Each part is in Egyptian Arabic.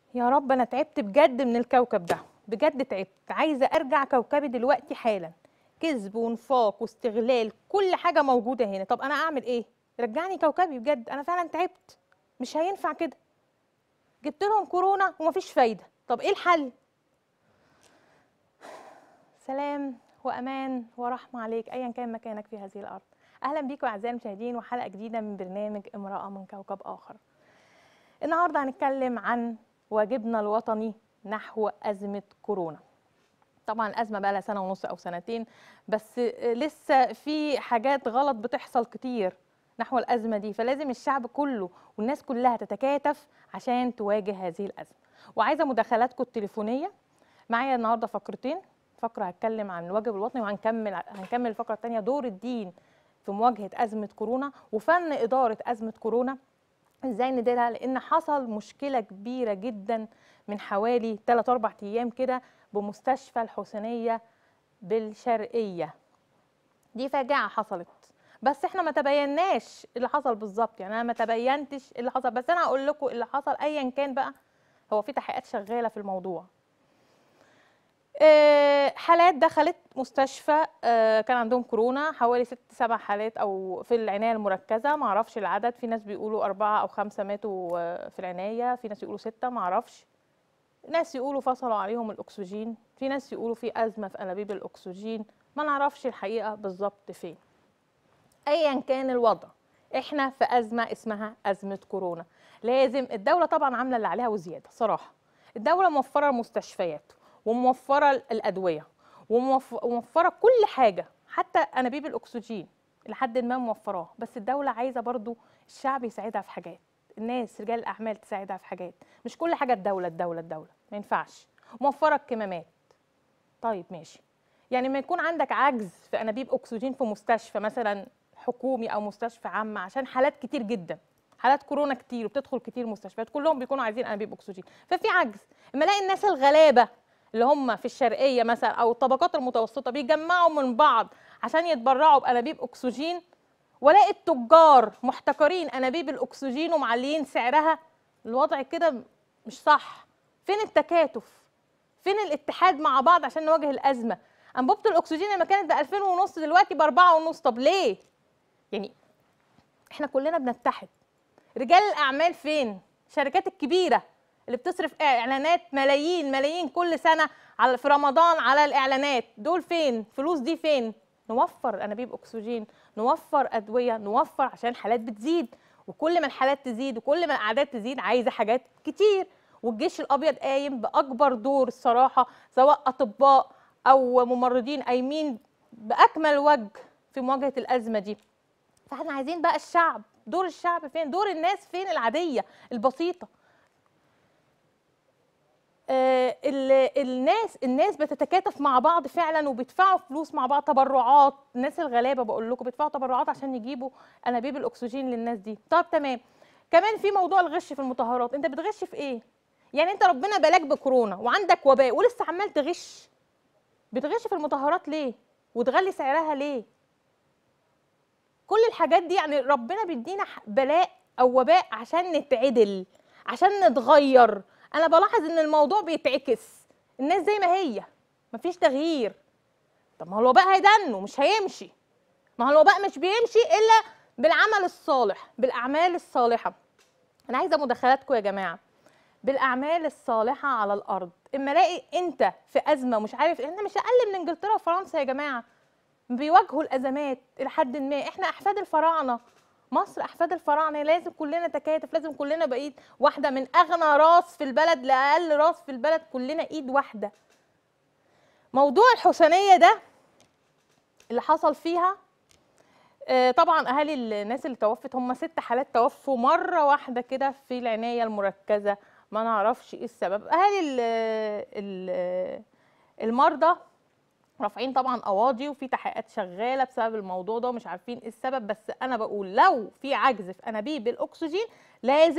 يا رب انا تعبت بجد من الكوكب ده بجد تعبت عايزه ارجع كوكبي دلوقتي حالا كذب ونفاق واستغلال كل حاجه موجوده هنا طب انا اعمل ايه رجعني كوكبي بجد انا فعلا تعبت مش هينفع كده جبت لهم كورونا ومفيش فايده طب ايه الحل سلام وامان ورحمه عليك ايا كان مكانك في هذه الارض اهلا بيكم اعزائي المشاهدين وحلقه جديده من برنامج امراه من كوكب اخر النهارده هنتكلم عن واجبنا الوطني نحو ازمه كورونا طبعا الازمه بقى لها سنه ونص او سنتين بس لسه في حاجات غلط بتحصل كتير نحو الازمه دي فلازم الشعب كله والناس كلها تتكاتف عشان تواجه هذه الازمه وعايزه مداخلاتكم التليفونيه معايا النهارده فقرتين فقره هتكلم عن الواجب الوطني وهنكمل هنكمل الفقره الثانيه دور الدين في مواجهه ازمه كورونا وفن اداره ازمه كورونا ازاي نديرها لان حصل مشكله كبيره جدا من حوالي 3 4 ايام كده بمستشفى الحسينيه بالشرقيه دي فاجعه حصلت بس احنا ما تبيناش اللي حصل بالظبط يعني انا ما تبينتش اللي حصل بس انا هقول لكم اللي حصل ايا كان بقى هو في تحقيقات شغاله في الموضوع آه، حالات دخلت مستشفى آه، كان عندهم كورونا حوالي ست سبع حالات او في العنايه المركزه ما اعرفش العدد في ناس بيقولوا اربعه او خمسه ماتوا آه، في العنايه في ناس يقولوا سته ما اعرفش ناس يقولوا فصلوا عليهم الاكسجين في ناس يقولوا في ازمه في انابيب الاكسجين ما نعرفش الحقيقه بالظبط فين ايا كان الوضع احنا في ازمه اسمها ازمه كورونا لازم الدوله طبعا عامله اللي عليها وزياده صراحه الدوله موفره المستشفيات وموفره الادويه وموف- وموفره كل حاجه حتى انابيب الاكسجين لحد ما موفراه بس الدوله عايزه برضو الشعب يساعدها في حاجات الناس رجال الاعمال تساعدها في حاجات مش كل حاجه الدوله الدوله الدوله ما ينفعش موفره الكمامات طيب ماشي يعني ما يكون عندك عجز في انابيب اكسجين في مستشفى مثلا حكومي او مستشفى عامه عشان حالات كتير جدا حالات كورونا كتير وبتدخل كتير مستشفيات كلهم بيكونوا عايزين انابيب اكسجين ففي عجز اما الاقي الناس الغلابه اللي هم في الشرقيه مثلا او الطبقات المتوسطه بيجمعوا من بعض عشان يتبرعوا بانابيب اكسجين والاقي التجار محتكرين انابيب الاكسجين ومعليين سعرها الوضع كده مش صح فين التكاتف فين الاتحاد مع بعض عشان نواجه الازمه انبوبه الاكسجين لما كانت ب 2000 ونص دلوقتي ب 4 ونص طب ليه يعني احنا كلنا بنتحد رجال الاعمال فين الشركات الكبيره اللي بتصرف اعلانات ملايين ملايين كل سنه على في رمضان على الاعلانات دول فين فلوس دي فين نوفر انابيب اكسجين نوفر ادويه نوفر عشان الحالات بتزيد وكل ما الحالات تزيد وكل ما الاعداد تزيد عايزه حاجات كتير والجيش الابيض قايم باكبر دور الصراحه سواء اطباء او ممرضين قايمين باكمل وجه في مواجهه الازمه دي فاحنا عايزين بقى الشعب دور الشعب فين دور الناس فين العاديه البسيطه آه، ال- الناس الناس بتتكاتف مع بعض فعلا وبيدفعوا فلوس مع بعض تبرعات الناس الغلابه بقول لكم بيدفعوا تبرعات عشان يجيبوا انابيب الاكسجين للناس دي طب تمام كمان في موضوع الغش في المطهرات انت بتغش في ايه يعني انت ربنا بلاك بكورونا وعندك وباء ولسه عمال تغش بتغش في المطهرات ليه وتغلي سعرها ليه كل الحاجات دي يعني ربنا بيدينا ح- بلاء او وباء عشان نتعدل عشان نتغير انا بلاحظ ان الموضوع بيتعكس الناس زي ما هي مفيش تغيير طب ما هو الوباء هيدنه مش هيمشي ما هو الوباء مش بيمشي الا بالعمل الصالح بالاعمال الصالحه انا عايزه مداخلاتكم يا جماعه بالاعمال الصالحه على الارض اما الاقي انت في ازمه مش عارف احنا مش اقل من انجلترا وفرنسا يا جماعه بيواجهوا الازمات الى حد ما احنا احفاد الفراعنه مصر احفاد الفراعنه لازم كلنا تكاتف لازم كلنا بايد واحده من اغنى راس في البلد لاقل راس في البلد كلنا ايد واحده موضوع الحسينيه ده اللي حصل فيها آه، طبعا اهالي الناس اللي توفت هم ست حالات توفوا مره واحده كده في العنايه المركزه ما نعرفش ايه السبب اهالي ال ال المرضى رافعين طبعا قواضي وفي تحقيقات شغاله بسبب الموضوع ده ومش عارفين ايه السبب بس انا بقول لو في عجز في انابيب الاكسجين لازم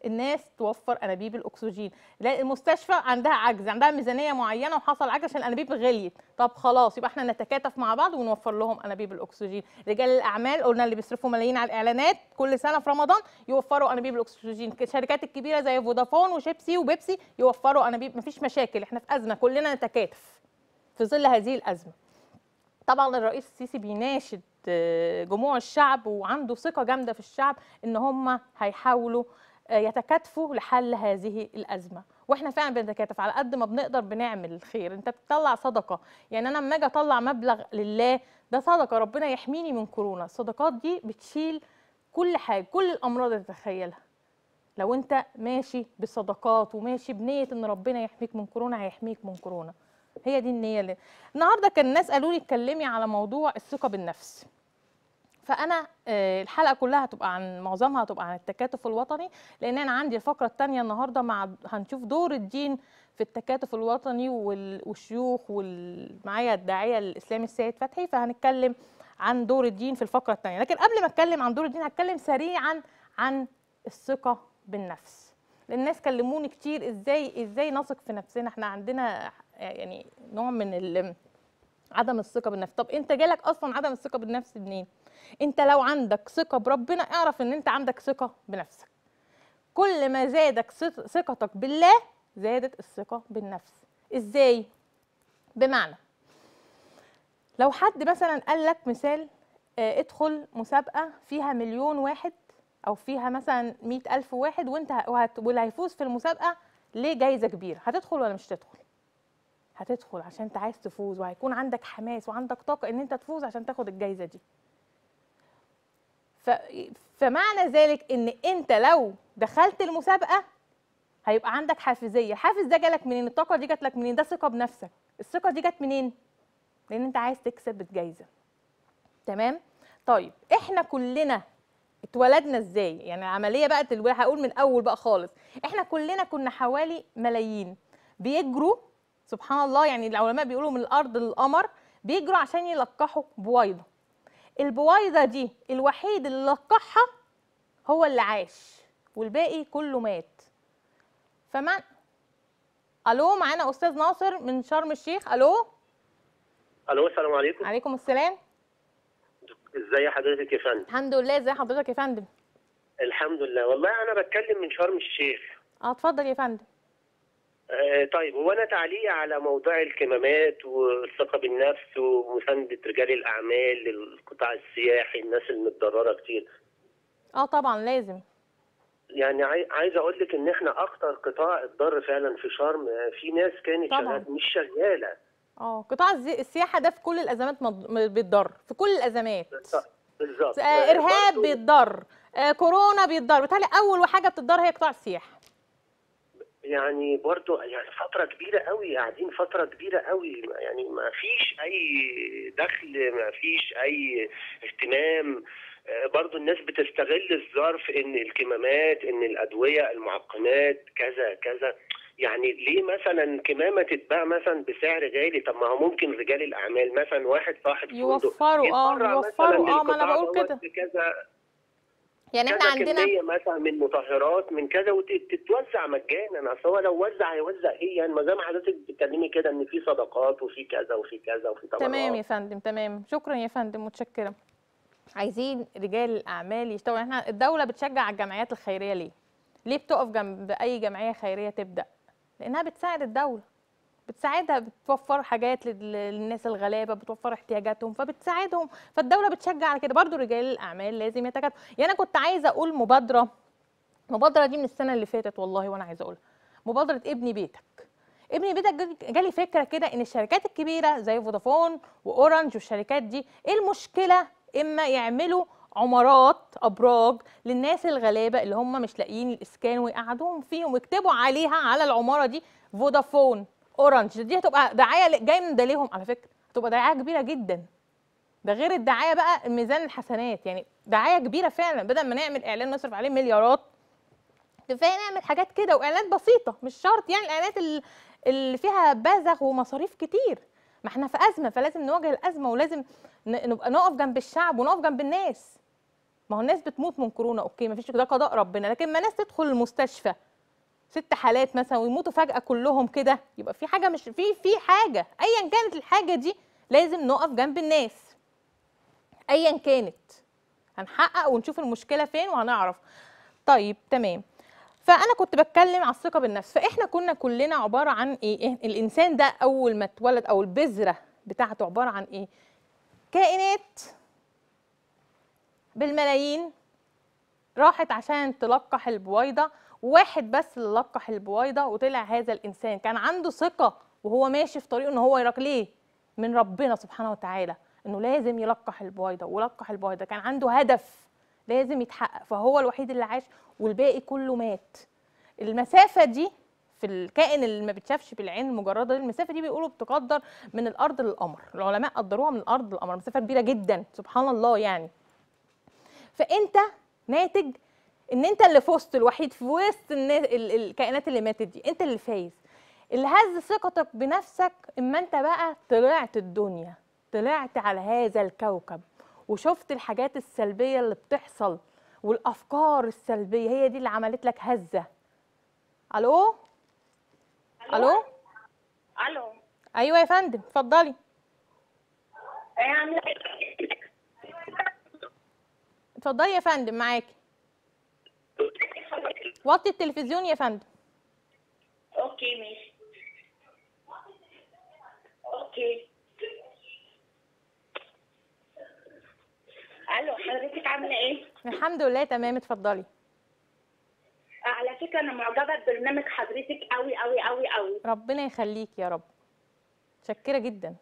الناس توفر انابيب الاكسجين لا المستشفى عندها عجز عندها ميزانيه معينه وحصل عجز عشان الانابيب غليت طب خلاص يبقى احنا نتكاتف مع بعض ونوفر لهم انابيب الاكسجين رجال الاعمال قلنا اللي بيصرفوا ملايين على الاعلانات كل سنه في رمضان يوفروا انابيب الاكسجين الشركات الكبيره زي فودافون وشيبسي وبيبسي يوفروا انابيب مفيش مشاكل احنا في ازمه كلنا نتكاتف في ظل هذه الازمه طبعا الرئيس السيسي بيناشد آه، جموع الشعب وعنده ثقه جامده في الشعب ان هم هيحاولوا آه، يتكاتفوا لحل هذه الازمه واحنا فعلا بنتكاتف على قد ما بنقدر بنعمل الخير انت بتطلع صدقه يعني انا لما اجي اطلع مبلغ لله ده صدقه ربنا يحميني من كورونا الصدقات دي بتشيل كل حاجه كل الامراض اللي تتخيلها لو انت ماشي بالصدقات وماشي بنيه ان ربنا يحميك من كورونا هيحميك من كورونا هي دي النيه اللي النهارده كان الناس قالوا لي اتكلمي على موضوع الثقه بالنفس فانا آه، الحلقه كلها هتبقى عن معظمها هتبقى عن التكاتف الوطني لان انا عندي الفقره الثانيه النهارده مع هنشوف دور الدين في التكاتف الوطني وال- والشيوخ ومعايا الداعيه الاسلامي السيد فتحي فهنتكلم عن دور الدين في الفقره الثانيه لكن قبل ما اتكلم عن دور الدين هتكلم سريعا عن الثقه بالنفس لأن الناس كلموني كتير ازاي ازاي نثق في نفسنا احنا عندنا يعني نوع من ال- عدم الثقه بالنفس طب انت جالك اصلا عدم الثقه بالنفس منين انت لو عندك ثقه بربنا اعرف ان انت عندك ثقه بنفسك كل ما زادك ث- ثقتك بالله زادت الثقه بالنفس ازاي بمعنى لو حد مثلا قال لك مثال آه، ادخل مسابقه فيها مليون واحد او فيها مثلا مئة ألف واحد وانت ه- وهت- واللي هيفوز في المسابقه ليه جايزه كبيره هتدخل ولا مش تدخل هتدخل عشان انت عايز تفوز وهيكون عندك حماس وعندك طاقه ان انت تفوز عشان تاخد الجايزه دي ف... فمعنى ذلك ان انت لو دخلت المسابقه هيبقى عندك حافزيه الحافز ده جالك منين الطاقه دي جات لك منين ده ثقه بنفسك الثقه دي جت منين لان انت عايز تكسب الجايزه تمام طيب احنا كلنا اتولدنا ازاي يعني العمليه بقى دلوقتي هقول من اول بقى خالص احنا كلنا كنا حوالي ملايين بيجروا سبحان الله يعني العلماء بيقولوا من الارض للقمر بيجروا عشان يلقحوا بويضه البويضه دي الوحيد اللي لقحها هو اللي عاش والباقي كله مات فمن الو معانا استاذ ناصر من شرم الشيخ الو الو السلام عليكم عليكم السلام ازي حضرتك يا فندم الحمد لله ازي حضرتك يا فندم الحمد لله والله انا بتكلم من شرم الشيخ اه اتفضل يا فندم آه طيب هو انا تعليقي على موضوع الكمامات والثقه بالنفس ومسانده رجال الاعمال للقطاع السياحي الناس المتضرره كتير اه طبعا لازم يعني عاي- عايز اقول لك ان احنا اكتر قطاع اتضر فعلا في شرم آه، في ناس كانت طبعاً. شغاله مش شغاله اه قطاع الزي- السياحه ده في كل الازمات مض- م- بيتضر في كل الازمات بالظبط آه، آه، ارهاب برضو- بيتضر آه، كورونا بيتضر بالتالي اول حاجه بتتضر هي قطاع السياحه يعني برضو يعني فترة كبيرة قوي قاعدين فترة كبيرة قوي يعني ما فيش أي دخل ما فيش أي اهتمام آه، برضو الناس بتستغل الظرف إن الكمامات إن الأدوية المعقمات كذا كذا يعني ليه مثلا كمامة تتباع مثلا بسعر غالي طب ما هو ممكن رجال الأعمال مثلا واحد صاحب فندق يوفروا اه يتبرع يوفروا مثلاً اه ما انا للقطاع بقول دوت كده بكذا يعني احنا كذا عندنا كمية مثلا من مطهرات من كذا وتتوزع مجانا اصل هو لو وزع هيوزع ايه يعني ما زي ما حضرتك بتتكلمي كده ان في صدقات وفي كذا وفي كذا وفي تبرعات تمام يا فندم تمام شكرا يا فندم متشكره عايزين رجال الاعمال يشتغلوا احنا الدوله بتشجع الجمعيات الخيريه ليه ليه بتقف جنب اي جمعيه خيريه تبدا لانها بتساعد الدوله بتساعدها بتوفر حاجات لل- للناس الغلابه بتوفر احتياجاتهم فبتساعدهم فالدوله بتشجع على كده برضو رجال الاعمال لازم يتكاتفوا يعني انا كنت عايزه اقول مبادره المبادره دي من السنه اللي فاتت والله وانا عايزه اقولها مبادره ابني بيتك ابني بيتك جالي- جالي فكره كده ان الشركات الكبيره زي فودافون واورنج والشركات دي ايه المشكله اما يعملوا عمارات ابراج للناس الغلابه اللي هم مش لاقيين الاسكان ويقعدوهم فيهم ويكتبوا عليها على العماره دي فودافون اورنج دي هتبقى دعايه ل- جاي من ده ليهم على فكره هتبقى دعايه كبيره جدا ده غير الدعايه بقى ميزان الحسنات يعني دعايه كبيره فعلا بدل ما نعمل اعلان نصرف عليه مليارات كفايه نعمل حاجات كده واعلانات بسيطه مش شرط يعني الاعلانات ال- اللي فيها بذخ ومصاريف كتير ما احنا في ازمه فلازم نواجه الازمه ولازم ن- نبقى نقف جنب الشعب ونقف جنب الناس ما هو الناس بتموت من كورونا اوكي ما فيش ده قضاء ربنا لكن ما ناس تدخل المستشفى ست حالات مثلا ويموتوا فجأة كلهم كده يبقى في حاجة مش في في حاجة ايا كانت الحاجة دي لازم نقف جنب الناس ايا كانت هنحقق ونشوف المشكلة فين وهنعرف طيب تمام فانا كنت بتكلم على الثقه بالنفس فاحنا كنا كلنا عباره عن ايه إيه؟ الانسان ده اول ما اتولد او البذره بتاعته عباره عن ايه كائنات بالملايين راحت عشان تلقح البويضه واحد بس اللي لقح البويضه وطلع هذا الانسان كان عنده ثقه وهو ماشي في طريقه ان هو يراق ليه من ربنا سبحانه وتعالى انه لازم يلقح البويضه ولقح البويضه كان عنده هدف لازم يتحقق فهو الوحيد اللي عاش والباقي كله مات المسافه دي في الكائن اللي ما بتشافش بالعين المجرده دي المسافه دي بيقولوا بتقدر من الارض للقمر العلماء قدروها من الارض للقمر مسافه كبيره جدا سبحان الله يعني فانت ناتج ان انت اللي فزت الوحيد في وسط النا- ال- الكائنات اللي ماتت دي انت اللي فايز اللي هز ثقتك بنفسك اما انت بقى طلعت الدنيا طلعت على هذا الكوكب وشفت الحاجات السلبيه اللي بتحصل والافكار السلبيه هي دي اللي عملت لك هزه الو الو الو ايوه يا فندم اتفضلي ايه عامله ايه اتفضلي يا فندم معاكي وطي التلفزيون يا فندم اوكي ماشي اوكي الو حضرتك عامله ايه الحمد لله تمام اتفضلي على فكره انا معجبه ببرنامج حضرتك قوي قوي قوي قوي ربنا يخليك يا رب متشكره جدا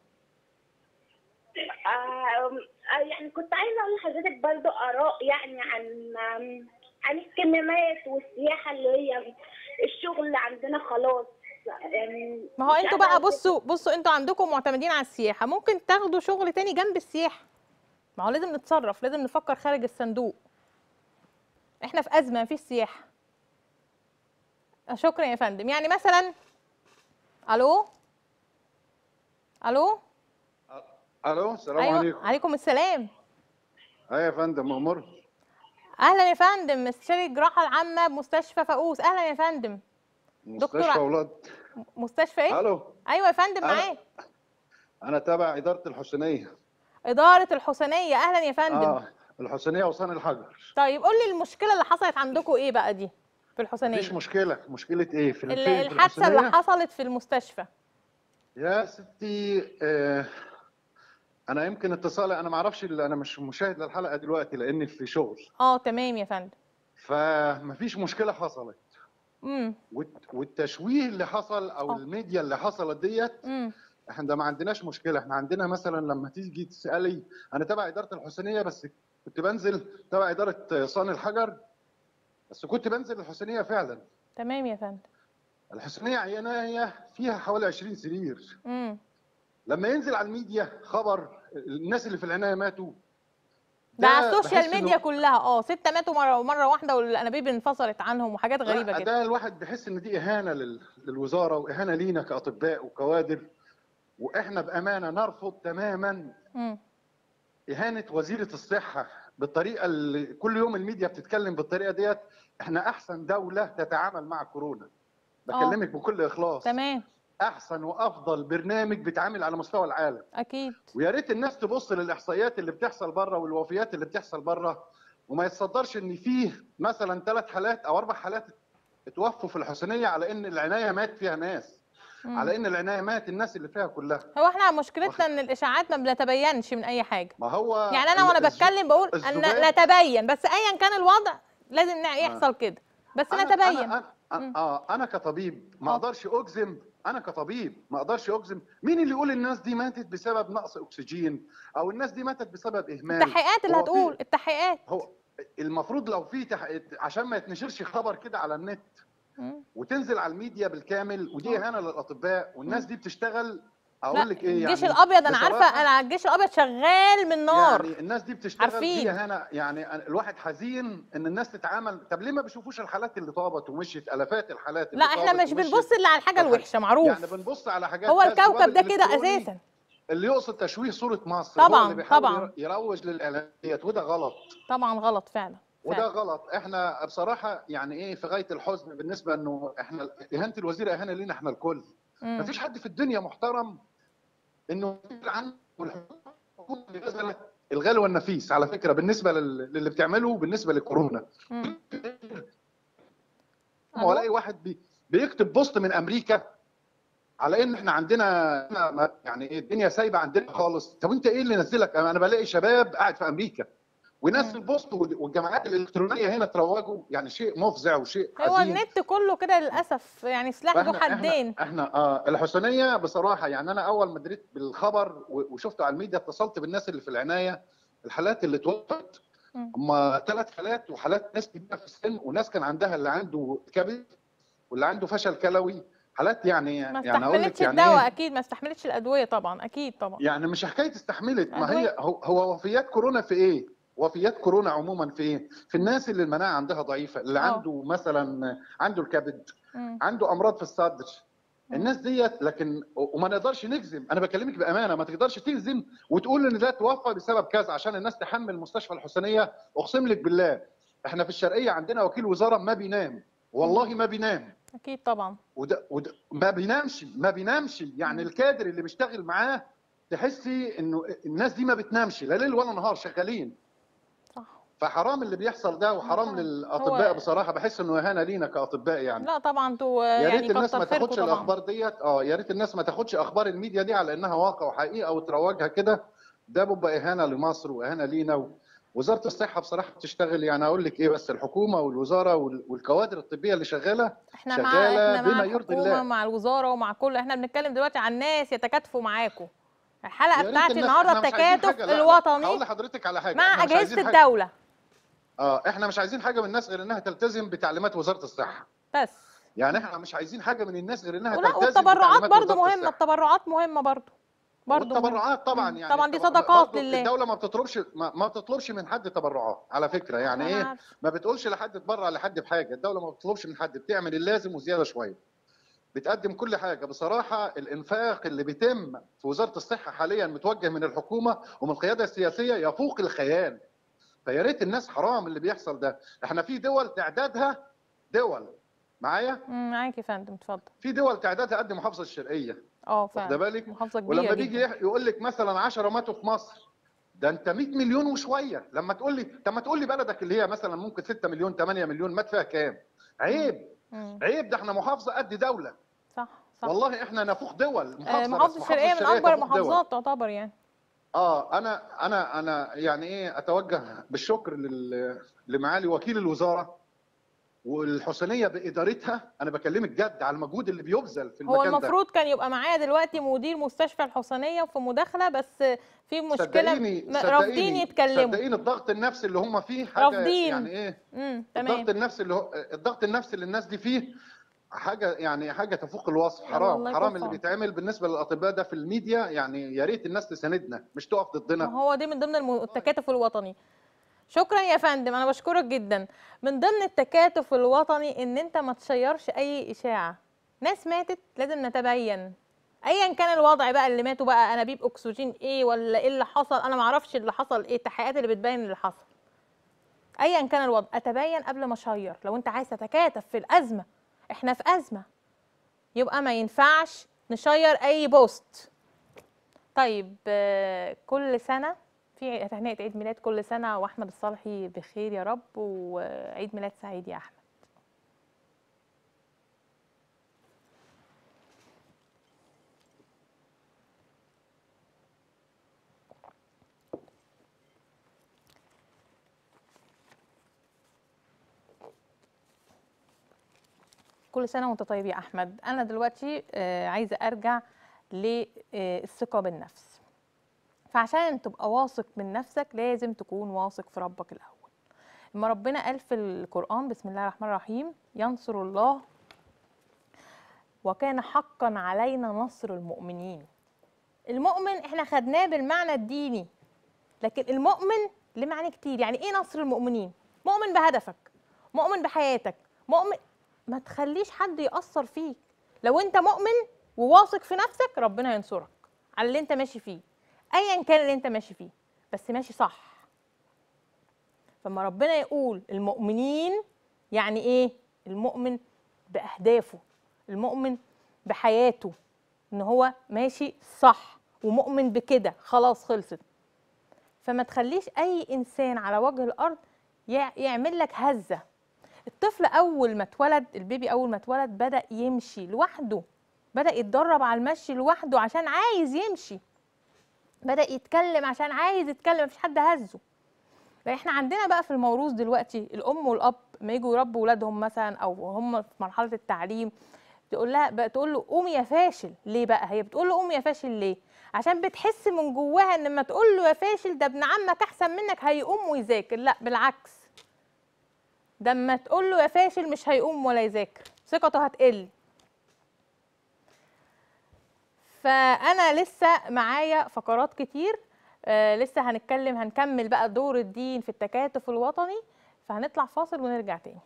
آم، آه يعني كنت عايزه اقول لحضرتك برضو اراء يعني عن آم، عن الكمامات والسياحه اللي هي الشغل اللي عندنا خلاص آم، ما هو مش انتوا قادرة بقى بصوا بصوا انتوا عندكم معتمدين على السياحه ممكن تاخدوا شغل تاني جنب السياحه ما هو لازم نتصرف لازم نفكر خارج الصندوق احنا في ازمه مفيش سياحه آه، شكرا يا فندم يعني مثلا الو الو الو السلام ايوه عليكم عليكم السلام ايوه يا فندم مأمور اهلا يا فندم استشاري الجراحه العامه بمستشفى فاقوس اهلا يا فندم دكتور مستشفى ع- اولاد مستشفى ايه الو ايوه يا فندم أنا- معاك انا تابع اداره الحسينيه اداره الحسينيه اهلا يا فندم اه الحسينيه وصان الحجر طيب قول لي المشكله اللي حصلت عندكم ايه بقى دي في الحسينيه مفيش مشكله مشكله ايه في ال- الفين في الحادثه اللي الحسينية؟ حصلت في المستشفى يا ستي آه انا يمكن اتصالي انا ما اعرفش ال- انا مش مشاهد للحلقه دلوقتي لاني في شغل اه تمام يا فندم فمفيش مشكله حصلت امم والت- والتشويه اللي حصل او آه. الميديا اللي حصلت ديت امم احنا ده ما عندناش مشكله احنا عندنا مثلا لما تيجي تسالي انا تبع اداره الحسينيه بس كنت بنزل تبع اداره صان الحجر بس كنت بنزل الحسينيه فعلا تمام يا فندم الحسينيه عينايه فيها حوالي 20 سرير امم لما ينزل على الميديا خبر الناس اللي في العنايه ماتوا ده على السوشيال بحس ميديا إنه- كلها اه ستة ماتوا مره مره واحده والانابيب انفصلت عنهم وحاجات غريبه لا، كده ده الواحد بيحس ان دي اهانه لل- للوزاره واهانه لينا كاطباء وكوادر واحنا بامانه نرفض تماما امم اهانه وزيره الصحه بالطريقه اللي كل يوم الميديا بتتكلم بالطريقه ديت احنا احسن دوله تتعامل مع كورونا بكلمك بكل اخلاص تمام احسن وافضل برنامج بيتعامل على مستوى العالم اكيد ويا ريت الناس تبص للاحصائيات اللي بتحصل بره والوفيات اللي بتحصل بره وما يتصدرش ان فيه مثلا ثلاث حالات او اربع حالات اتوفوا في الحسينيه على ان العنايه مات فيها ناس مم. على ان العنايه مات الناس اللي فيها كلها هو احنا مشكلتنا ان الاشاعات ما بنتبينش من اي حاجه ما هو يعني انا وانا ال- الز- بتكلم بقول ان الذباب- نتبين بس ايا كان الوضع لازم نع- يحصل كده بس أنا- نتبين أنا, أنا, مم. اه انا كطبيب ما آه. اقدرش اجزم انا كطبيب ما اقدرش اجزم مين اللي يقول الناس دي ماتت بسبب نقص اكسجين او الناس دي ماتت بسبب اهمال التحقيقات اللي هو في- هتقول التحقيقات هو المفروض لو في تح... عشان ما يتنشرش خبر كده على النت مم. وتنزل على الميديا بالكامل ودي آه. اهانه للاطباء والناس دي بتشتغل لا اقول لك ايه الجيش يعني الابيض انا بصراحة عارفه انا الجيش الابيض شغال من نار يعني الناس دي بتشتغل عارفين. دي اهانه يعني الواحد حزين ان الناس تتعامل طب ليه ما بيشوفوش الحالات اللي طابت ومشيت الافات الحالات اللي لا احنا طابت مش ومشيت؟ بنبص الا على الحاجه طب الوحشه معروف يعني بنبص على حاجات هو بس الكوكب الوضع ده كده الإلكتروني- اساسا اللي يقصد تشويه صوره مصر هو طبعاً، اللي بيحاول طبعاً. ير- يروج للاعلانيات وده غلط طبعا غلط فعلا وده فعلا. غلط احنا بصراحه يعني ايه في غايه الحزن بالنسبه انه احنا اهانه الوزير اهانه لينا احنا الكل مم. مفيش حد في الدنيا محترم انه يدير عنه والحكومه اللي نزلت الغالي والنفيس على فكره بالنسبه لل- للي بتعمله بالنسبه للكورونا مم. هو الاقي واحد بي بيكتب بوست من امريكا على ان احنا عندنا هنا ما- يعني ايه الدنيا سايبه عندنا خالص طب انت ايه اللي نزلك انا بلاقي شباب قاعد في امريكا وينزل بوست وال- والجماعات الالكترونيه هنا تروجوا يعني شيء مفزع وشيء هو حزين النت كله كده للاسف يعني سلاح ذو فإحنا- حدين احنا, احنا آه الحسينيه بصراحه يعني انا اول ما دريت بالخبر و- وشفته على الميديا اتصلت بالناس اللي في العنايه الحالات اللي توفت مم. هم ثلاث حالات وحالات ناس كبيره في السن وناس كان عندها اللي عنده كبد واللي عنده فشل كلوي حالات يعني ما يعني اقول لك استحملتش يعني الدواء إيه؟ اكيد ما استحملتش الادويه طبعا اكيد طبعا يعني مش حكايه استحملت ما أدوية. هي هو, هو وفيات كورونا في ايه؟ وفيات كورونا عموما في ايه؟ في الناس اللي المناعه عندها ضعيفه اللي آه. عنده مثلا عنده الكبد مم. عنده امراض في الصدر مم. الناس ديت لكن وما نقدرش نجزم انا بكلمك بامانه ما تقدرش تجزم وتقول ان ده توفى بسبب كذا عشان الناس تحمل مستشفى الحسينيه اقسم لك بالله احنا في الشرقيه عندنا وكيل وزاره ما بينام والله ما بينام اكيد طبعا وده, وده ما بينامش ما بينامش يعني مم. الكادر اللي بيشتغل معاه تحسي انه الناس دي ما بتنامش لا ليل ولا نهار شغالين صح فحرام اللي بيحصل ده وحرام طبعاً. للاطباء هو- بصراحه بحس انه اهانه لينا كاطباء يعني لا طبعا انتوا يا يعني ريت الناس كتر ما خيركم تاخدش طبعا الاخبار ديت اه يا ريت الناس ما تاخدش اخبار الميديا دي على انها واقع وحقيقه وتروجها كده ده بيبقى اهانه لمصر واهانه لينا و... وزاره الصحه بصراحه بتشتغل يعني اقول لك ايه بس الحكومه والوزاره وال... والكوادر الطبيه اللي شغاله احنا مع شغالة احنا مع بما يرضي الحكومه الله. مع الوزاره ومع كل احنا بنتكلم دلوقتي عن ناس يتكاتفوا معاكم الحلقه يا ريت بتاعتي الناس- النهارده إحنا مش عايزين التكاتف حاجة، لا، لا، هقول الوطني لحضرتك على حاجه مع إحنا مش اجهزه عايزين حاجة. الدوله اه احنا مش عايزين حاجه من الناس غير انها تلتزم بتعليمات وزاره الصحه بس يعني احنا مش عايزين حاجه من الناس غير انها ولا تلتزم والتبرعات بتعليمات برضو وزارة مهمه الصحة. التبرعات مهمه برضو برضو مهمة. والتبرعات طبعا مم. يعني طبعا دي التبر- صدقات برضو لله الدوله ما بتطلبش ما, ما بتطلبش من حد تبرعات على فكره يعني أنا ايه عارفة. ما بتقولش لحد تبرع لحد بحاجه الدوله ما بتطلبش من حد بتعمل اللازم وزياده شويه بتقدم كل حاجه بصراحه الانفاق اللي بيتم في وزاره الصحه حاليا متوجه من الحكومه ومن القياده السياسيه يفوق الخيال فيا ريت الناس حرام اللي بيحصل ده احنا في دول تعدادها دول معايا مم، معاك يا فندم اتفضل في دول تعدادها قد محافظه الشرقيه اه واخده فعلا بالك محافظه كبيره ولما بيجي جدا يح- يقول لك مثلا 10 ماتوا في مصر ده انت 100 مليون وشويه لما تقول لي طب ما تقول لي بلدك اللي هي مثلا ممكن 6 مليون 8 مليون مات فيها كام عيب مم. عيب ده احنا محافظه قد دوله صح صح والله احنا نفوق دول آه، محافظه محافظه بس الشرقيه من اكبر تفوق دول. المحافظات تعتبر يعني اه انا انا انا يعني ايه اتوجه بالشكر لل- لمعالي وكيل الوزاره والحسينيه بادارتها انا بكلمك جد على المجهود اللي بيبذل في هو المكان ده المفروض كان يبقى معايا دلوقتي مدير مستشفى الحسينيه في مداخله بس في مشكله صدقيني م- رافضين صدقيني يتكلموا صدقيني الضغط النفسي اللي هم فيه حاجه رافضين. يعني ايه امم تمام الضغط النفسي اللي هو الضغط النفسي اللي الناس دي فيه حاجه يعني حاجه تفوق الوصف يلا الله حرام يكون حرام في اللي عونك. بيتعمل بالنسبه للاطباء ده في الميديا يعني يا ريت الناس تساندنا مش تقف ما ضدنا هو دي من ضمن الم- التكاتف الوطني شكرا يا فندم انا بشكرك جدا من ضمن التكاتف الوطني ان انت ما تشيرش اي اشاعه ناس ماتت لازم نتبين ايا كان الوضع بقى اللي ماتوا بقى انابيب اكسجين ايه ولا ايه اللي حصل انا ما اعرفش اللي حصل ايه التحقيقات اللي بتبين اللي حصل ايا كان الوضع اتبين قبل ما اشير لو انت عايز تتكاتف في الازمه احنا في ازمه يبقى ما ينفعش نشير اي بوست طيب آه، كل سنه في تهنئه عيد ميلاد كل سنه واحمد الصالحي بخير يا رب وعيد ميلاد سعيد يا احمد كل سنه وانت طيب يا احمد انا دلوقتي آه، عايزه ارجع للثقه بالنفس فعشان تبقى واثق من نفسك لازم تكون واثق في ربك الاول اما ربنا قال في القران بسم الله الرحمن الرحيم ينصر الله وكان حقا علينا نصر المؤمنين المؤمن احنا خدناه بالمعنى الديني لكن المؤمن له معاني كتير يعني ايه نصر المؤمنين مؤمن بهدفك مؤمن بحياتك مؤمن ما تخليش حد يأثر فيك لو انت مؤمن وواثق في نفسك ربنا ينصرك على اللي انت ماشي فيه ايا كان اللي انت ماشي فيه بس ماشي صح فما ربنا يقول المؤمنين يعني ايه المؤمن باهدافه المؤمن بحياته ان هو ماشي صح ومؤمن بكده خلاص خلصت فما تخليش اي انسان على وجه الارض يع- يعمل لك هزه الطفل اول ما اتولد البيبي اول ما اتولد بدا يمشي لوحده بدا يتدرب على المشي لوحده عشان عايز يمشي بدا يتكلم عشان عايز يتكلم مفيش حد هزه لان احنا عندنا بقى في الموروث دلوقتي الام والاب ما يجوا يربوا ولادهم مثلا او هم في مرحله التعليم تقول لها بقى تقول له قوم يا فاشل ليه بقى هي بتقول له قوم يا فاشل ليه عشان بتحس من جواها ان لما تقول له يا فاشل ده ابن عمك احسن منك هيقوم ويذاكر لا بالعكس ده اما تقول له يا فاشل مش هيقوم ولا يذاكر ثقته هتقل فانا لسه معايا فقرات كتير آه لسه هنتكلم هنكمل بقى دور الدين في التكاتف الوطني فهنطلع فاصل ونرجع تاني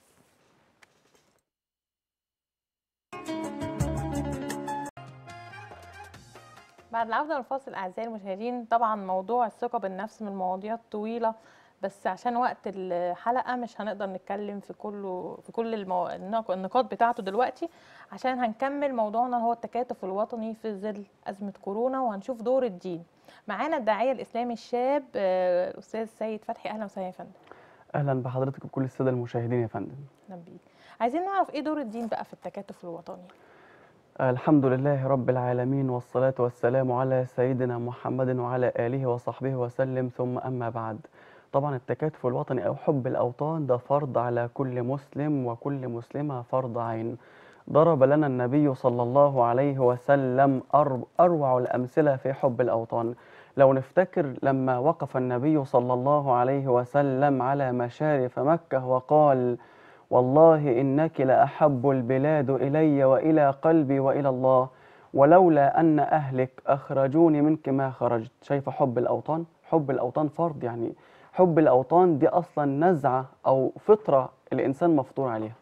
بعد العودة للفاصل أعزائي المشاهدين طبعا موضوع الثقة بالنفس من المواضيع الطويلة بس عشان وقت الحلقة مش هنقدر نتكلم في كله في كل المو... النق- النقاط بتاعته دلوقتي عشان هنكمل موضوعنا هو التكاتف الوطني في ظل أزمة كورونا وهنشوف دور الدين معانا الداعية الإسلامي الشاب آه، الأستاذ سيد فتحي أهلا وسهلا يا فندم اهلا بحضرتك وكل الساده المشاهدين يا فندم أهلا بيك عايزين نعرف إيه دور الدين بقى في التكاتف الوطني الحمد لله رب العالمين والصلاه والسلام على سيدنا محمد وعلى اله وصحبه وسلم ثم اما بعد طبعا التكاتف الوطني او حب الاوطان ده فرض على كل مسلم وكل مسلمه فرض عين ضرب لنا النبي صلى الله عليه وسلم أر- اروع الامثله في حب الاوطان لو نفتكر لما وقف النبي صلى الله عليه وسلم على مشارف مكه وقال والله إنك لأحب البلاد إلي وإلى قلبي وإلى الله ولولا أن أهلك أخرجوني منك ما خرجت شايفة حب الأوطان حب الأوطان فرض يعني حب الأوطان دي أصلا نزعة أو فطرة الإنسان مفطور عليها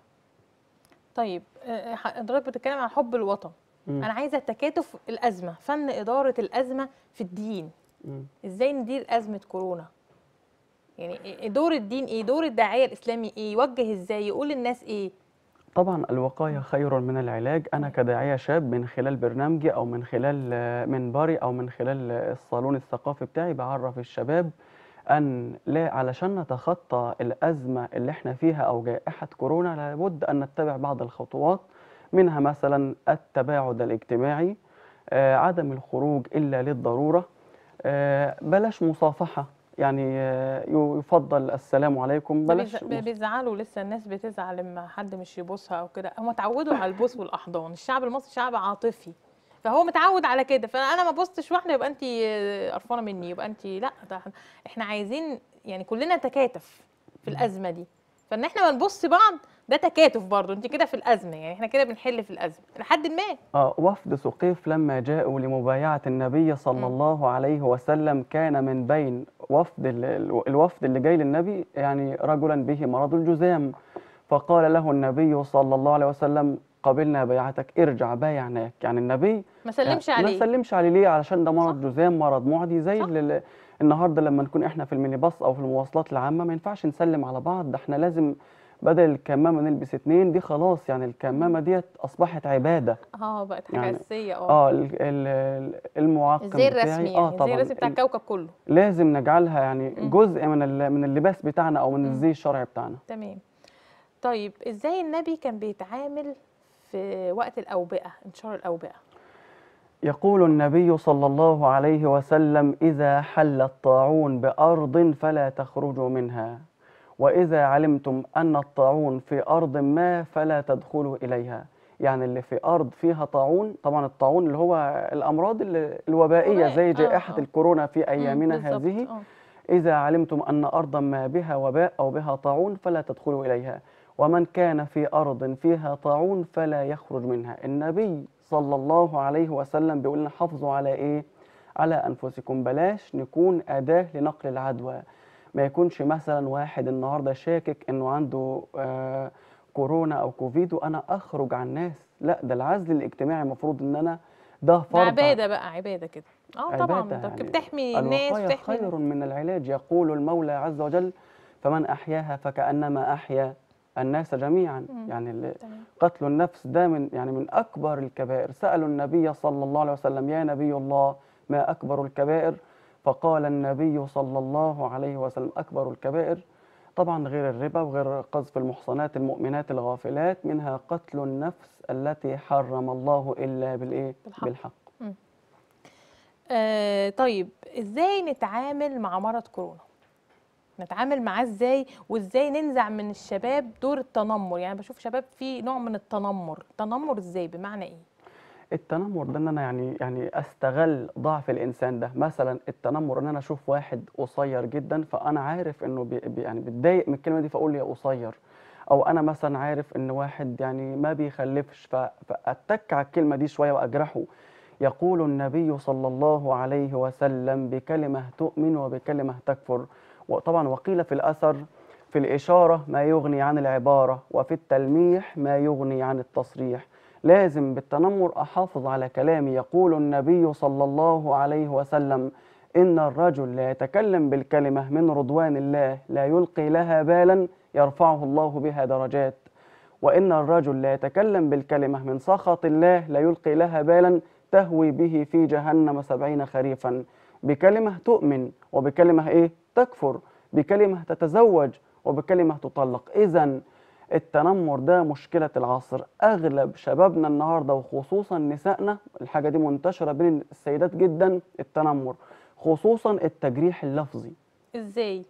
طيب آه، حضرتك بتتكلم عن حب الوطن مم. أنا عايزة تكاتف الأزمة فن إدارة الأزمة في الدين مم. ازاي ندير ازمه كورونا يعني إيه- دور الدين ايه دور الداعيه الاسلامي ايه يوجه ازاي يقول للناس ايه طبعا الوقاية خير من العلاج أنا كداعية شاب من خلال برنامجي أو من خلال آه، منبري أو من خلال آه، الصالون الثقافي بتاعي بعرف الشباب أن لا علشان نتخطى الأزمة اللي احنا فيها أو جائحة كورونا لابد أن نتبع بعض الخطوات منها مثلا التباعد الاجتماعي آه، عدم الخروج إلا للضرورة آه، بلاش مصافحة يعني آه، يفضل السلام عليكم ده بلاش بيز- بيزعلوا لسه الناس بتزعل لما حد مش يبوسها او كده هم اتعودوا على البوس والاحضان الشعب المصري شعب عاطفي فهو متعود على كده فانا ما بوستش واحده يبقى انت قرفانه مني يبقى انت لا ده إحنا- احنا عايزين يعني كلنا تكاتف في الازمه دي فان احنا ما نبص بعض ده تكاتف برضه انت كده في الازمه يعني احنا كده بنحل في الازمه لحد ما آه، وفد سقيف لما جاءوا لمبايعة النبي صلى مم. الله عليه وسلم كان من بين وفد ال- ال- الوفد اللي جاي للنبي يعني رجلا به مرض الجذام فقال له النبي صلى الله عليه وسلم قبلنا بيعتك ارجع بايعناك يعني النبي ما سلمش يعني عليه ما سلمش عليه ليه علشان ده مرض جذام مرض معدي زي صح. اللي النهارده لما نكون احنا في المينيباص او في المواصلات العامه ما ينفعش نسلم على بعض ده احنا لازم بدل الكمامه نلبس اتنين دي خلاص يعني الكمامه ديت اصبحت عباده اه بقت حاجه يعني- اساسيه اه اه ال- ال- المعقم الزي بتاعي الرسمي اه يعني الزي طبعا الرسمي بتاع ال- الكوكب كله لازم نجعلها يعني مم. جزء من ال- من اللباس بتاعنا او من مم. الزي الشرعي بتاعنا تمام طيب ازاي النبي كان بيتعامل في وقت الاوبئه انتشار الاوبئه يقول النبي صلى الله عليه وسلم إذا حل الطاعون بأرض فلا تخرجوا منها وإذا علمتم أن الطاعون في أرض ما فلا تدخلوا إليها يعني اللي في أرض فيها طاعون طبعا الطاعون اللي هو الأمراض ال- الوبائية وباء، زي آه، جائحة آه. الكورونا في مم، أيامنا بالظبط، هذه آه. إذا علمتم أن أرضا ما بها وباء أو بها طاعون فلا تدخلوا إليها ومن كان في أرض فيها طاعون فلا يخرج منها النبي صلى الله عليه وسلم بيقول لنا حافظوا على إيه؟ على أنفسكم بلاش نكون أداة لنقل العدوى ما يكونش مثلا واحد النهاردة شاكك إنه عنده آه كورونا أو كوفيد وأنا أخرج عن الناس لا ده العزل الاجتماعي المفروض إن أنا ده ده فرض عباده بقى عباده كده اه طبعا عبادة ده يعني بتحمي الناس الوقاية بتحمي خير من العلاج يقول المولى عز وجل فمن أحياها فكأنما أحيا الناس جميعا مم. يعني ال- تمام. قتل النفس ده من يعني من أكبر الكبائر سألوا النبي صلى الله عليه وسلم يا نبي الله ما أكبر الكبائر فقال النبي صلى الله عليه وسلم أكبر الكبائر طبعا غير الربا وغير قذف المحصنات المؤمنات الغافلات منها قتل النفس التي حرم الله إلا بالإيه بالحق. بالحق آه طيب ازاي نتعامل مع مرض كورونا نتعامل معاه ازاي وازاي ننزع من الشباب دور التنمر يعني بشوف شباب في نوع من التنمر تنمر ازاي بمعنى ايه التنمر ده ان انا يعني يعني استغل ضعف الانسان ده مثلا التنمر ان انا اشوف واحد قصير جدا فانا عارف انه بي بي- يعني بتضايق من الكلمه دي فاقول يا قصير او انا مثلا عارف ان واحد يعني ما بيخلفش ف- فاتك على الكلمه دي شويه واجرحه يقول النبي صلى الله عليه وسلم بكلمه تؤمن وبكلمه تكفر وطبعا وقيل في الاثر في الاشاره ما يغني عن العباره وفي التلميح ما يغني عن التصريح لازم بالتنمر احافظ على كلامي يقول النبي صلى الله عليه وسلم ان الرجل لا يتكلم بالكلمه من رضوان الله لا يلقي لها بالا يرفعه الله بها درجات وان الرجل لا يتكلم بالكلمه من سخط الله لا يلقي لها بالا تهوي به في جهنم سبعين خريفا بكلمه تؤمن وبكلمه ايه تكفر بكلمه تتزوج وبكلمه تطلق اذا التنمر ده مشكلة العصر أغلب شبابنا النهاردة وخصوصا نسائنا الحاجة دي منتشرة بين السيدات جدا التنمر خصوصا التجريح اللفظي ازاي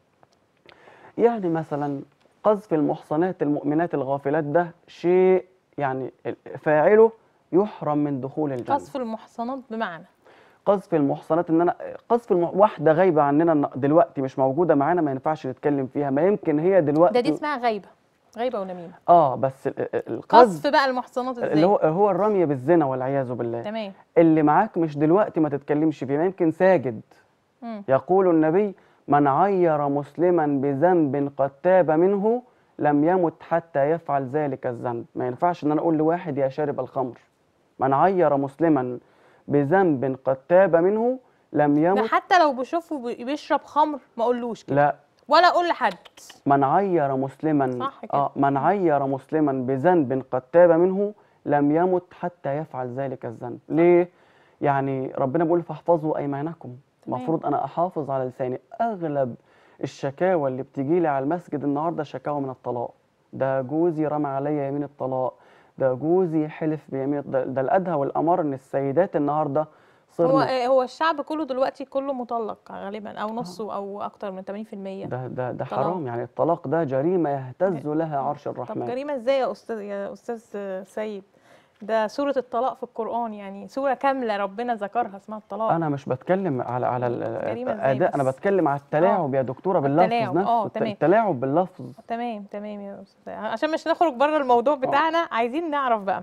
يعني مثلا قذف المحصنات المؤمنات الغافلات ده شيء يعني فاعله يحرم من دخول الجنة قذف المحصنات بمعنى قذف المحصنات ان انا قذف الم... واحده غايبه عننا الن- دلوقتي مش موجوده معانا ما ينفعش نتكلم فيها ما يمكن هي دلوقتي ده دي اسمها غيبه غيبه ونميمه اه بس ال- ال- قذف القذف بقى المحصنات ازاي اللي هو هو الرمي بالزنا والعياذ بالله تمام اللي معاك مش دلوقتي ما تتكلمش فيه ما يمكن ساجد مم. يقول النبي من عير مسلما بذنب قد تاب منه لم يمت حتى يفعل ذلك الذنب ما ينفعش ان انا اقول لواحد يا شارب الخمر من عير مسلما بذنب قد تاب منه لم ده يمت حتى لو بشوفه بي- بيشرب خمر ما اقولوش كده لا ولا اقول لحد من عير مسلما صح كده. آه من عير مسلما بذنب قد تاب منه لم يمت حتى يفعل ذلك الذنب ليه يعني ربنا بيقول فاحفظوا ايمانكم تمام. المفروض انا احافظ على لساني اغلب الشكاوى اللي بتجي لي على المسجد النهارده شكاوى من الطلاق ده جوزي رمى عليا يمين الطلاق ده جوزي حلف بيمين ده, ده الادهى والامر ان السيدات النهارده هو صرنا هو الشعب كله دلوقتي كله مطلق غالبا او نصه او اكتر من 80% ده ده ده طلاق. حرام يعني الطلاق ده جريمه يهتز لها عرش طب الرحمن جريمه ازاي يا استاذ يا استاذ سيد ده سوره الطلاق في القران يعني سوره كامله ربنا ذكرها اسمها الطلاق انا مش بتكلم على على ال- جريمة إزاي الاداء انا بس؟ بتكلم على التلاعب يا دكتوره باللفظ التلاعب، نفسه آه، الت- تمام. التلاعب باللفظ تمام تمام يا استاذ عشان مش نخرج بره الموضوع بتاعنا عايزين نعرف بقى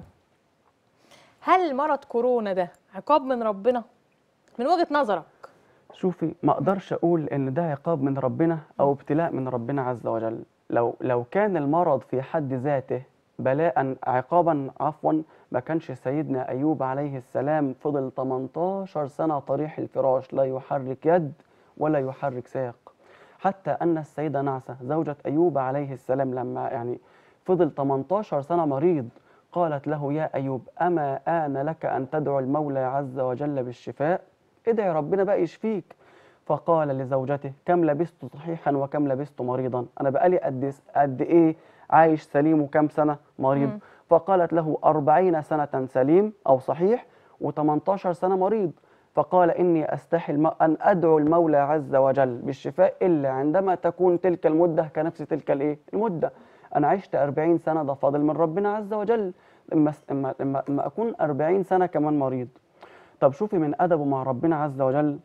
هل مرض كورونا ده عقاب من ربنا من وجهة نظرك شوفي ما اقدرش اقول ان ده عقاب من ربنا او ابتلاء من ربنا عز وجل لو لو كان المرض في حد ذاته بلاء عقابا عفوا ما كانش سيدنا ايوب عليه السلام فضل 18 سنه طريح الفراش لا يحرك يد ولا يحرك ساق حتى ان السيده نعسه زوجة ايوب عليه السلام لما يعني فضل 18 سنه مريض قالت له يا ايوب اما ان لك ان تدعو المولى عز وجل بالشفاء ادعي ربنا بقى يشفيك فقال لزوجته كم لبست صحيحا وكم لبست مريضا انا بقالي قد قد ايه عايش سليم وكم سنه مريض مم. فقالت له أربعين سنة سليم أو صحيح و18 سنة مريض فقال إني أستحي الم... أن أدعو المولى عز وجل بالشفاء إلا عندما تكون تلك المدة كنفس تلك الإيه؟ المدة أنا عشت 40 سنة ده فاضل من ربنا عز وجل إما إما إما, إما أكون 40 سنة كمان مريض طب شوفي من أدبه مع ربنا عز وجل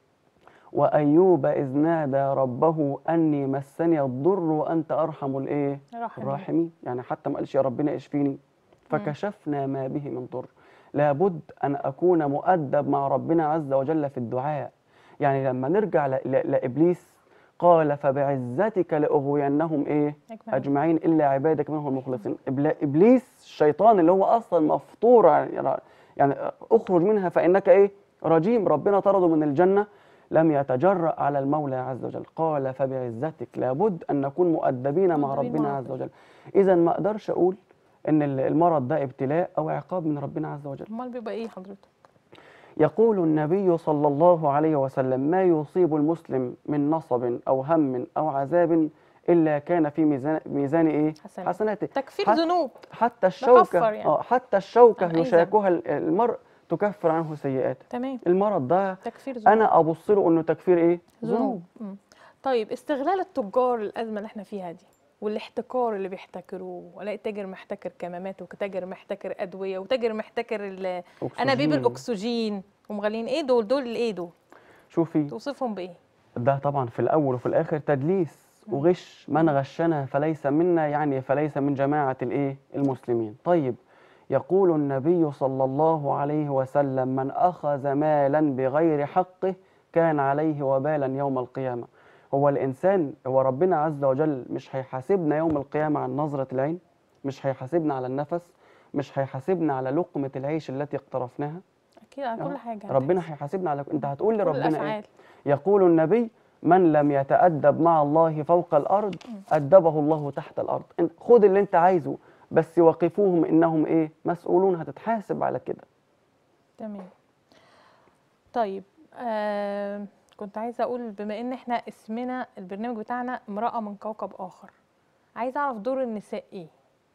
وأيوب إذ نادى ربه أني مسني الضر وأنت أرحم الإيه؟ رحمه الراحمين يعني حتى ما قالش يا ربنا اشفيني فكشفنا ما به من ضر لابد أن أكون مؤدب مع ربنا عز وجل في الدعاء يعني لما نرجع ل- ل- لإبليس قال فبعزتك لاغوينهم ايه أجمعين. اجمعين الا عبادك منهم المخلصين إبلا- ابليس الشيطان اللي هو اصلا مفطور يعني يعني اخرج منها فانك ايه رجيم ربنا طرده من الجنه لم يتجرأ على المولى عز وجل قال فبعزتك لابد ان نكون مؤدبين مع مؤدبين ربنا مع عز ربنا. وجل اذا ما اقدرش اقول ان ال- المرض ده ابتلاء او عقاب من ربنا عز وجل امال بيبقى ايه حضرتك يقول النبي صلى الله عليه وسلم ما يصيب المسلم من نصب او هم او عذاب الا كان في ميزان ميزان ايه حسنات. حسناته تكفير حتى- ذنوب حتى الشوكه بكفر يعني. اه حتى الشوكه عن أي ذنب. يشاكها ال- المرء تكفر عنه سيئاته تمام المرض ده تكفير ذنوب انا ابص له انه تكفير ايه ذنوب مم. طيب استغلال التجار الازمه اللي احنا فيها دي والاحتكار اللي بيحتكروه ولاقي تاجر محتكر كمامات وتاجر محتكر ادويه وتاجر محتكر ال- انابيب أكسجين. الاكسجين ومغلين ايه دول دول الايه دول شوفي توصفهم بايه ده طبعا في الاول وفي الاخر تدليس وغش من غشنا فليس منا يعني فليس من جماعه الايه المسلمين طيب يقول النبي صلى الله عليه وسلم من اخذ مالا بغير حقه كان عليه وبالا يوم القيامه هو الانسان هو ربنا عز وجل مش هيحاسبنا يوم القيامه عن نظره العين مش هيحاسبنا على النفس مش هيحاسبنا على لقمه العيش التي اقترفناها اكيد على كل أهو. حاجه ربنا هيحاسبنا على انت هتقول كل لربنا ايه الافعال يقول النبي من لم يتأدب مع الله فوق الأرض أدبه الله تحت الأرض إن- خد اللي أنت عايزه بس وقفوهم إنهم إيه مسؤولون هتتحاسب على كده تمام طيب آه كنت عايزه اقول بما ان احنا اسمنا البرنامج بتاعنا امراه من كوكب اخر عايزه اعرف دور النساء ايه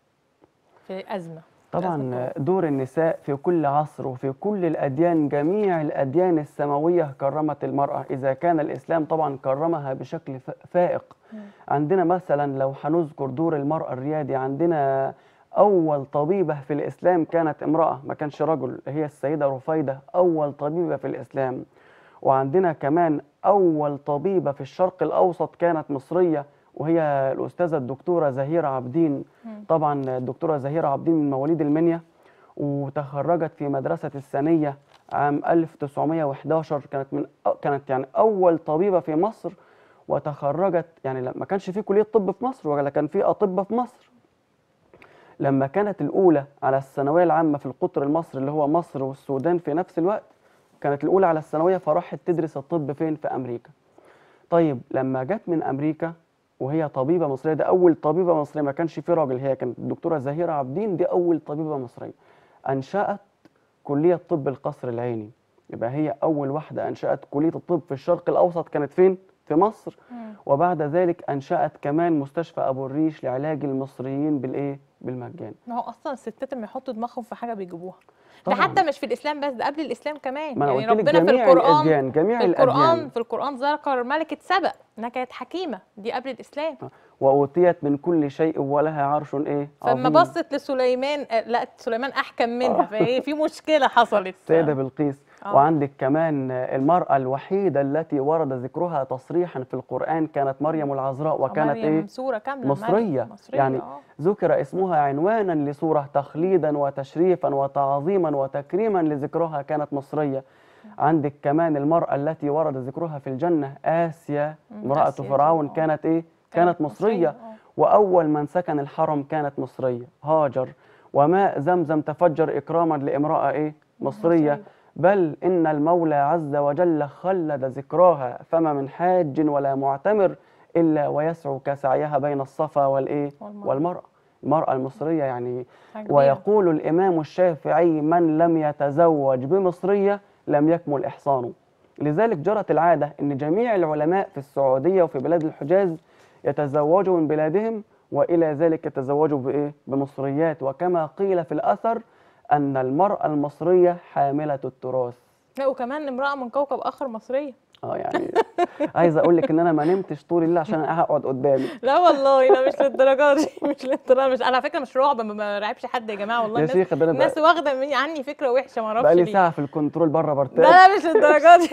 في الازمه طبعا الأزمة دور النساء في كل عصر وفي كل الأديان جميع الأديان السماوية كرمت المرأة إذا كان الإسلام طبعا كرمها بشكل ف- فائق عندنا مثلا لو هنذكر دور المرأة الريادي عندنا أول طبيبة في الإسلام كانت امرأة ما كانش رجل هي السيدة رفيدة أول طبيبة في الإسلام وعندنا كمان أول طبيبة في الشرق الأوسط كانت مصرية وهي الأستاذة الدكتورة زهيرة عابدين طبعا الدكتورة زهيرة عابدين من مواليد المنيا وتخرجت في مدرسة الثانية عام 1911 كانت من كانت يعني أول طبيبة في مصر وتخرجت يعني لا- ما كانش في كلية طب في مصر ولا كان في أطباء في مصر لما كانت الأولى على الثانوية العامة في القطر المصري اللي هو مصر والسودان في نفس الوقت كانت الأولى على الثانوية فراحت تدرس الطب فين في أمريكا طيب لما جت من أمريكا وهي طبيبة مصرية ده أول طبيبة مصرية ما كانش في راجل هي كانت الدكتورة زهيرة عابدين دي أول طبيبة مصرية أنشأت كلية طب القصر العيني يبقى هي أول واحدة أنشأت كلية الطب في الشرق الأوسط كانت فين؟ في مصر وبعد ذلك أنشأت كمان مستشفى أبو الريش لعلاج المصريين بالإيه؟ بالمجان ما هو اصلا الستات لما يحطوا دماغهم في حاجه بيجيبوها ده طبعاً. حتى مش في الاسلام بس ده قبل الاسلام كمان ما أنا يعني قلت لك ربنا في جميع القران الأديان جميع في القران الأديان في القران ذكر ملكه سبأ انها كانت حكيمه دي قبل الاسلام وأوتيت من كل شيء ولها عرش إيه؟ فلما عظيم. بصت لسليمان آه، لقت سليمان احكم منها فهي في مشكله حصلت سيدة بلقيس آه. وعندك كمان المرأة الوحيدة التي ورد ذكرها تصريحا في القرآن كانت مريم العذراء وكانت مريم إيه؟ سوره كامله مصرية. مريم مصرية يعني آه. ذكر اسمها عنوانا لسورة تخليدا وتشريفا وتعظيما وتكريما لذكرها كانت مصرية عندك كمان المرأة التي ورد ذكرها في الجنة آسيا مم، امرأة آسيا دي، فرعون آه. كانت إيه؟ كانت مصرية آه. وأول من سكن الحرم كانت مصرية هاجر وماء زمزم تفجر إكراما لامرأة إيه؟ مصرية مصرية. بل إن المولى عز وجل خلد ذكراها فما من حاج ولا معتمر إلا ويسعو كسعيها بين الصفا والإيه؟ والمروة. والمرأة المرأة المصرية يعني حاجة كبيرة. ويقول الإمام الشافعي من لم يتزوج بمصرية لم يكمل إحصانه لذلك جرت العادة أن جميع العلماء في السعودية وفي بلاد الحجاز يتزوجوا من بلادهم وإلى ذلك يتزوجوا بإيه؟ بمصريات وكما قيل في الأثر أن المرأة المصرية حاملة التراث لا وكمان امراه من كوكب اخر مصريه اه يعني عايز اقول لك ان انا ما نمتش طول الليل عشان اقعد قدامك لا والله لا مش للدرجه دي مش للدرجه مش على فكره مش رعب ما برعبش حد يا جماعه والله يا الناس شيخ ده انا الناس بقى- واخده مني عني فكره وحشه ما اعرفش بقى لي ليه ساعه في الكنترول بره لا برتاح لا مش للدرجه دي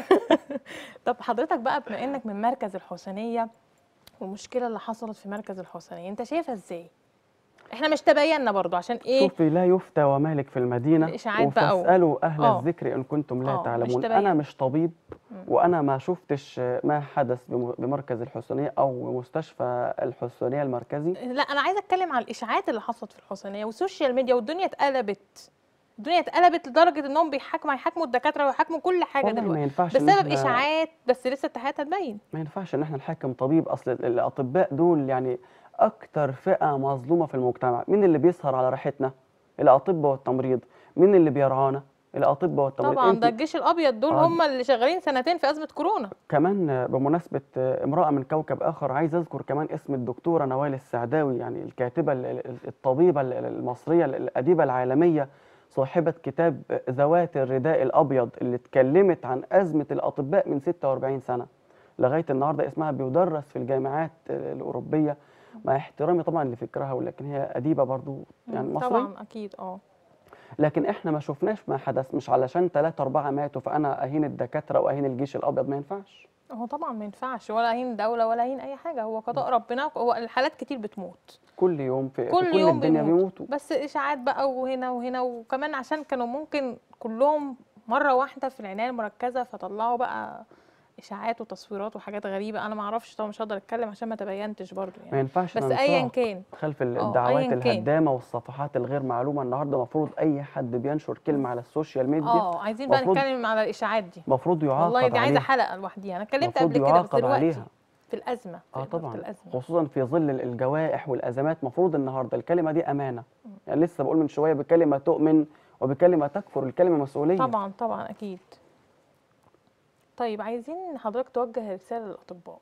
طب حضرتك بقى بما انك من مركز الحسينيه والمشكله اللي حصلت في مركز الحسينيه انت شايفها ازاي احنا مش تبينا برضو عشان ايه شوفي لا يفتى ومالك في المدينة الإشاعات بقى و- وفاسألوا أهل آه. الذكر إن كنتم لا آه، مش تعلمون تبين. أنا مش طبيب مم. وأنا ما شفتش ما حدث بم- بمركز الحسينية أو مستشفى الحسينية المركزي لا انا عايزه اتكلم على الاشاعات اللي حصلت في الحسينيه والسوشيال ميديا والدنيا اتقلبت الدنيا اتقلبت لدرجه انهم بيحاكموا هيحاكموا الدكاتره ويحاكموا كل حاجه والله ما دلوقتي ينفعش إن بسبب إحنا- اشاعات بس لسه التحقيقات هتبين ما ينفعش ان احنا نحكم طبيب اصل ال- الاطباء دول يعني اكتر فئه مظلومه في المجتمع مين اللي بيسهر على راحتنا الاطباء والتمريض مين اللي بيرعانا الاطباء والتمريض طبعا انت ده الجيش الابيض دول آه. هم اللي شغالين سنتين في ازمه كورونا كمان بمناسبه امراه من كوكب اخر عايز اذكر كمان اسم الدكتوره نوال السعداوي يعني الكاتبه ال- ال- الطبيبه ال- المصريه الاديبه العالميه صاحبه كتاب ذوات الرداء الابيض اللي اتكلمت عن ازمه الاطباء من 46 سنه لغايه النهارده اسمها بيدرس في الجامعات الاوروبيه مع احترامي طبعا لفكرها ولكن هي اديبه برضو يعني مم، مصريه طبعا اكيد اه لكن احنا ما شفناش ما حدث مش علشان ثلاثة أربعة ماتوا فأنا أهين الدكاترة وأهين الجيش الأبيض ما ينفعش هو طبعا ما ينفعش ولا هين دوله ولا هين اي حاجه هو قضاء ربنا هو الحالات كتير بتموت كل يوم في, في كل كل يوم الدنيا بيموتوا. بيموتوا بس اشاعات بقى وهنا وهنا وكمان عشان كانوا ممكن كلهم مره واحده في العنايه المركزه فطلعوا بقى اشاعات وتصويرات وحاجات غريبه انا ما اعرفش طبعا مش هقدر اتكلم عشان ما تبينتش برضو ما يعني ينفعش بس ايا ننساق كان خلف أياً الدعوات كان. الهدامة والصفحات الغير معلومة النهاردة المفروض أي حد بينشر كلمة على السوشيال ميديا اه عايزين بقى مفروض- نتكلم على الاشاعات دي المفروض يعاقب والله دي عايزه عليها حلقه لوحديها انا اتكلمت المفروض قبل كده بس يعاقب دلوقتي عليها في الازمه في اه إدارة طبعا الازمه خصوصا في ظل ال- الجوائح والازمات مفروض النهارده الكلمه دي امانه يعني لسه بقول من شويه بكلمه تؤمن وبكلمه تكفر الكلمه مسؤوليه طبعا طبعا اكيد طيب عايزين حضرتك توجه رساله للاطباء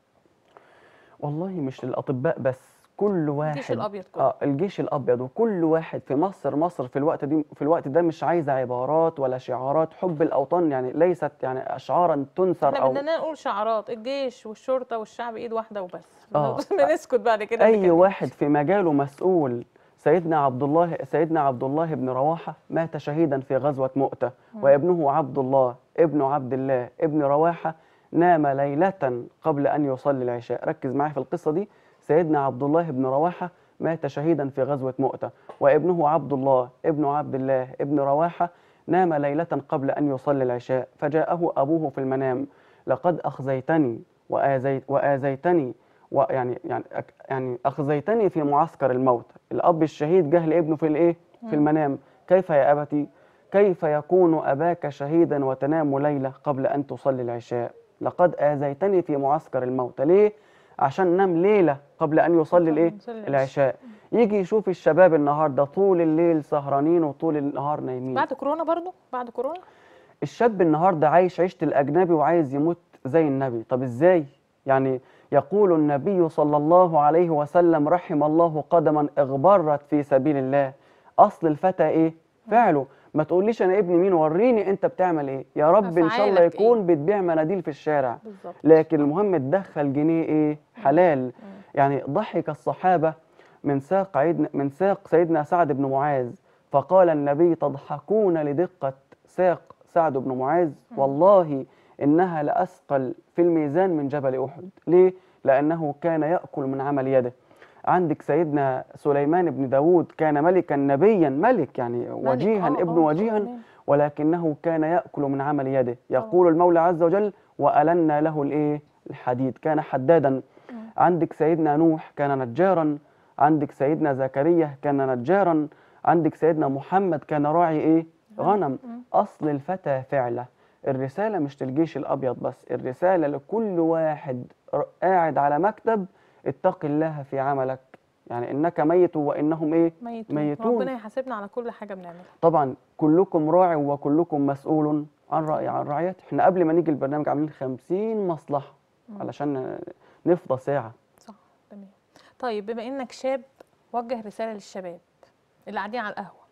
والله مش للاطباء بس كل واحد الجيش الابيض كله اه الجيش الابيض وكل واحد في مصر مصر في الوقت دي في الوقت ده مش عايزه عبارات ولا شعارات حب الاوطان يعني ليست يعني اشعارا تنثر احنا او بدنا نقول شعارات الجيش والشرطه والشعب ايد واحده وبس آه. بنسكت بعد كده اي نتكلم. واحد في مجاله مسؤول سيدنا عبد الله سيدنا عبد الله بن رواحه مات شهيدا في غزوه مؤته وابنه عبد الله ابن عبد الله ابن رواحه نام ليله قبل ان يصلي العشاء ركز معايا في القصه دي سيدنا عبد الله بن رواحه مات شهيدا في غزوه مؤته وابنه عبد الله ابن عبد الله ابن رواحه نام ليله قبل ان يصلي العشاء فجاءه ابوه في المنام لقد اخزيتني وآزيت وآزيتني ويعني يعني أك- يعني اخزيتني في معسكر الموت الاب الشهيد جه لابنه في الايه في المنام كيف يا ابتي كيف يكون اباك شهيدا وتنام ليله قبل ان تصلي العشاء لقد اذيتني في معسكر الموت ليه عشان نام ليله قبل ان يصلي الايه يصلي العشاء. العشاء يجي يشوف الشباب النهارده طول الليل سهرانين وطول النهار نايمين بعد كورونا برضو بعد كورونا الشاب النهارده عايش عيشه الاجنبي وعايز يموت زي النبي طب ازاي يعني يقول النبي صلى الله عليه وسلم رحم الله قدما اغبرت في سبيل الله اصل الفتى ايه فعله ما تقوليش انا ابني مين وريني انت بتعمل ايه يا رب ان شاء الله أفعالك إيه؟ يكون بتبيع مناديل في الشارع بالظبط لكن المهم تدخل جنيه ايه حلال يعني ضحك الصحابه من ساق عيدنا من ساق سيدنا سعد بن معاذ فقال النبي تضحكون لدقه ساق سعد بن معاذ والله انها لاثقل في الميزان من جبل احد ليه لانه كان ياكل من عمل يده عندك سيدنا سليمان بن داود كان ملكا نبيا ملك يعني وجيها آه، ابن آه، وجيها سليمان. ولكنه كان يأكل من عمل يده يقول المولى عز وجل وألنا له الإيه الحديد كان حدادا عندك سيدنا نوح كان نجارا عندك سيدنا زكريا كان نجارا عندك سيدنا محمد كان راعي إيه غنم أصل الفتى فعله الرسالة مش للجيش الأبيض بس الرسالة لكل واحد ر- قاعد على مكتب اتق الله في عملك يعني إنك ميت وإنهم إيه ميتون. ميتون. ربنا يحاسبنا على كل حاجه بنعملها طبعا كلكم راع وكلكم مسؤول عن رأي عن رعيته احنا قبل ما نيجي البرنامج عاملين 50 مصلحة علشان نفضى ساعة صح تمام طيب بما انك شاب وجه رساله للشباب اللي قاعدين على القهوه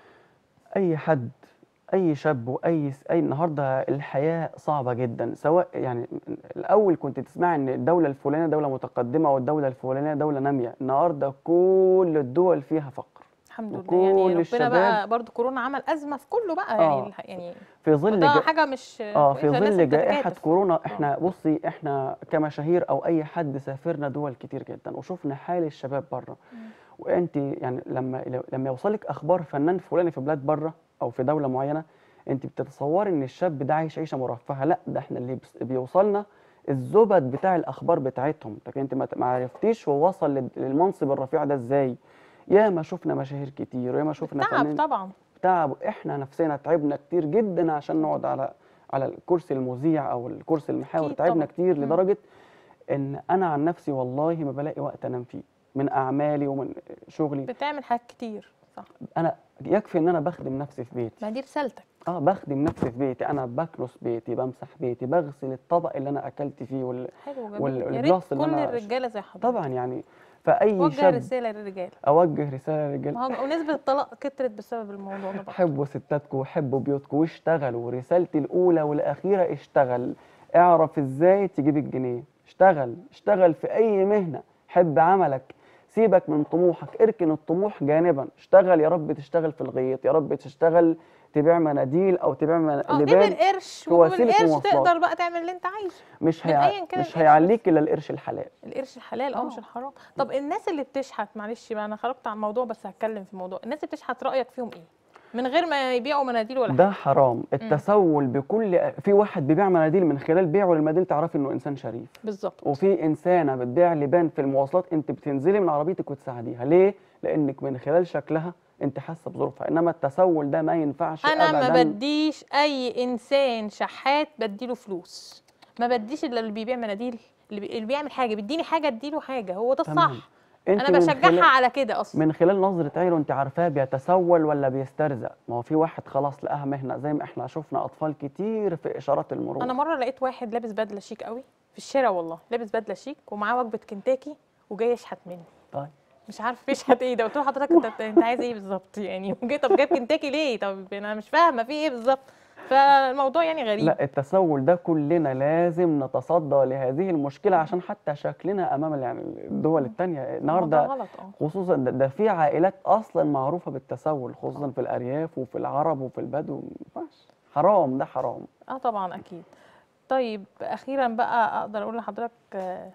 أي حد أي شاب وأي أي النهاردة الحياة صعبة جدا سواء يعني الأول كنت تسمع إن الدولة الفلانية دولة متقدمة والدولة الفلانية دولة نامية النهاردة كل الدول فيها فقر الحمد وكل لله يعني ربنا الشباب- بقى برضو كورونا عمل ازمه في كله بقى آه. يعني الح- يعني في ظل ده جا- حاجه مش اه في كويسة، الناس ظل جائحة بتتكاتف. كورونا احنا بصي احنا كمشاهير او اي حد سافرنا دول كتير جدا وشفنا حال الشباب بره وانت يعني لما لما يوصلك اخبار فنان فلاني في بلاد بره او في دوله معينه انت بتتصوري ان الشاب ده عايش عيشه مرفهه لا ده احنا اللي بس- بيوصلنا الزبد بتاع الاخبار بتاعتهم لكن انت ما ت- ما عرفتيش هو وصل لل- للمنصب الرفيع ده ازاي يا ما شفنا مشاهير كتير ويا ما شفنا تعب فنان طبعا تعب احنا نفسنا تعبنا كتير جدا عشان نقعد على على الكرسي المذيع او الكرسي المحاور أكيد تعبنا طبعاً. كتير مم. لدرجه ان انا عن نفسي والله ما بلاقي وقت انام فيه من اعمالي ومن شغلي بتعمل حاجات كتير صح انا يكفي ان انا بخدم نفسي في بيتي ما دي رسالتك اه بخدم نفسي في بيتي انا بكنس بيتي بمسح بيتي بغسل الطبق اللي انا اكلت فيه وال... حلو وال- جميل يا ريت الجلاس اللي كل أنا- الرجاله زي حضرتك طبعا يعني فاي وجه شاب رساله للرجاله اوجه رساله للرجال ما هو ونسبه الطلاق كترت بسبب الموضوع ده برضه. حبوا ستاتكم وحبوا بيوتكم واشتغلوا رسالتي الاولى والاخيره اشتغل اعرف ازاي تجيب الجنيه اشتغل اشتغل في اي مهنه حب عملك سيبك من طموحك اركن الطموح جانبا اشتغل يا رب تشتغل في الغيط يا رب تشتغل تبيع مناديل او تبيع من... اه جيب لبان القرش في وسيلة وبالقرش مواصلات. تقدر بقى تعمل اللي انت عايزه مش من هيع... أياً كان مش القرش هيعليك الا القرش الحلال القرش الحلال اه مش آه. الحرام طب الناس اللي بتشحت معلش بقى انا خرجت عن الموضوع بس هتكلم في الموضوع الناس اللي بتشحت رايك فيهم ايه من غير ما يبيعوا مناديل ولا حاجه ده حرام التسول بكل في واحد بيبيع مناديل من خلال بيعه للمناديل تعرفي انه انسان شريف بالظبط وفي انسانه بتبيع لبان في المواصلات انت بتنزلي من عربيتك وتساعديها ليه لانك من خلال شكلها انت حاسه بظروفها انما التسول ده ما ينفعش انا ما ابدا بديش اي انسان شحات بديله فلوس ما بديش الا اللي بيبيع مناديل اللي, بي... اللي بيعمل حاجه بيديني حاجه اديله حاجه هو ده تمام. الصح انت انا من بشجعها خلال- على كده اصلا من خلال نظرة عينه انت عارفاه بيتسول ولا بيسترزق ما هو في واحد خلاص لقاها مهنة زي ما احنا شفنا اطفال كتير في اشارات المرور انا مره لقيت واحد لابس بدله شيك قوي في الشارع والله لابس بدله شيك ومعاه وجبه كنتاكي وجاي يشحت مني طيب مش عارف يشحت ايه ده قلت له حضرتك انت انت عايز ايه بالظبط يعني وجاي طب جايب كنتاكي ليه طب انا مش فاهمه في ايه بالظبط فالموضوع يعني غريب لا التسول ده كلنا لازم نتصدى لهذه المشكلة عشان حتى شكلنا امام ال- يعني الدول التانية الموضوع النهارده غلط اه خصوصا ده, ده في عائلات اصلا معروفة بالتسول خصوصا في الارياف وفي العرب وفي البدو ما ينفعش حرام ده حرام اه طبعا اكيد طيب اخيرا بقى اقدر اقول لحضرتك آه،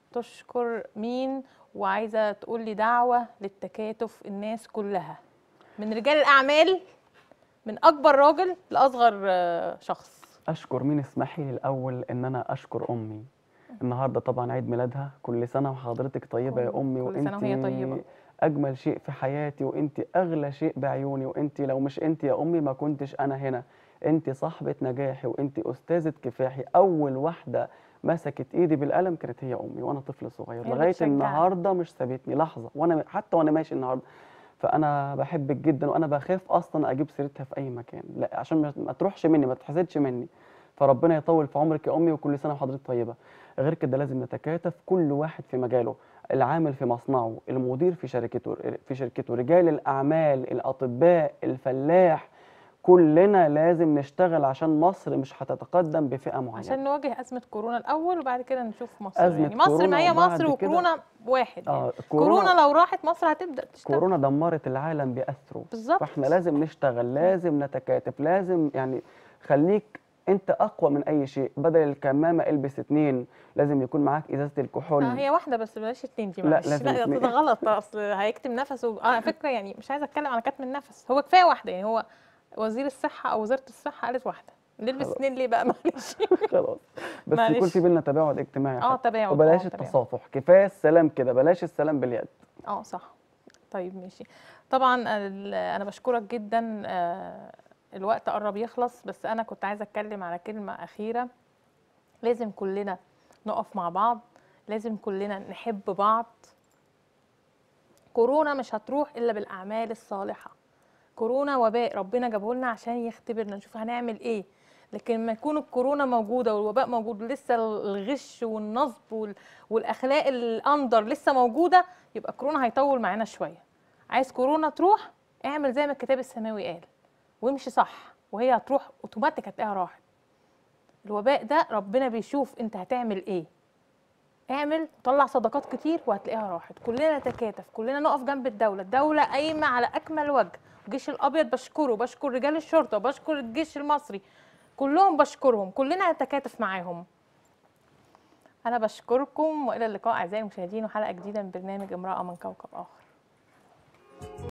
تشكر مين وعايزه تقول لي دعوه للتكاتف الناس كلها من رجال الاعمال من اكبر راجل لاصغر آه، شخص اشكر مين اسمحي لي الاول ان انا اشكر امي النهارده طبعا عيد ميلادها كل سنه وحضرتك طيبه يا كل- امي كل وانت سنة وهي طيبة. اجمل شيء في حياتي وانت اغلى شيء بعيوني وانت لو مش انت يا امي ما كنتش انا هنا انت صاحبه نجاحي وانت استاذه كفاحي اول واحده مسكت ايدي بالقلم كانت هي امي وانا طفل صغير هي لغايه بتشجعك. النهارده مش سابتني لحظه وانا حتى وانا ماشي النهارده فانا بحبك جدا وانا بخاف اصلا اجيب سيرتها في اي مكان لا عشان ما- ما تروحش مني ما تحسدش مني فربنا يطول في عمرك يا امي وكل سنه وحضرتك طيبه غير كده لازم نتكاتف كل واحد في مجاله العامل في مصنعه المدير في شركته في شركته رجال الاعمال الاطباء الفلاح كلنا لازم نشتغل عشان مصر مش هتتقدم بفئه معينه عشان نواجه ازمه كورونا الاول وبعد كده نشوف مصر أزمة يعني مصر ما هي كورونا وبعد مصر كده- وكورونا واحد يعني. اه كورونا لو راحت مصر هتبدا تشتغل كورونا دمرت العالم بأسره بالظبط. فاحنا لازم نشتغل لازم نتكاتف لازم يعني خليك انت اقوى من اي شيء بدل الكمامه البس اتنين لازم يكون معاك ازازه الكحول آه هي واحده بس بلاش اتنين دي لا، معلش لازم لا اتنين. ده غلط اصل هيكتم نفسه اه على فكره يعني مش عايزه اتكلم على كتم النفس هو كفايه واحده يعني هو وزير الصحه او وزاره الصحه قالت واحده نلبس خلاص. اتنين ليه بقى معلش خلاص بس معلش. يكون في بينا تباعد اجتماعي اه حتى. تباعد وبلاش آه، تباعد. التصافح كفايه السلام كده بلاش السلام باليد اه صح طيب ماشي طبعا ال- انا بشكرك جدا آه، الوقت قرب يخلص بس انا كنت عايزه اتكلم على كلمه اخيره لازم كلنا نقف مع بعض لازم كلنا نحب بعض كورونا مش هتروح الا بالاعمال الصالحه كورونا وباء ربنا جابه لنا عشان يختبرنا نشوف هنعمل ايه لكن لما يكون الكورونا موجوده والوباء موجود ولسه الغش والنصب وال- والاخلاق الاندر لسه موجوده يبقى كورونا هيطول معانا شويه عايز كورونا تروح اعمل زي ما الكتاب السماوي قال وامشي صح وهي هتروح اوتوماتيك هتلاقيها راحت الوباء ده ربنا بيشوف انت هتعمل ايه اعمل طلع صدقات كتير وهتلاقيها راحت كلنا نتكاتف كلنا نقف جنب الدوله الدوله قايمه على اكمل وجه الجيش الابيض بشكره بشكر رجال الشرطه بشكر الجيش المصري كلهم بشكرهم كلنا نتكاتف معاهم انا بشكركم والى اللقاء اعزائي المشاهدين وحلقه جديده من برنامج امراه من كوكب اخر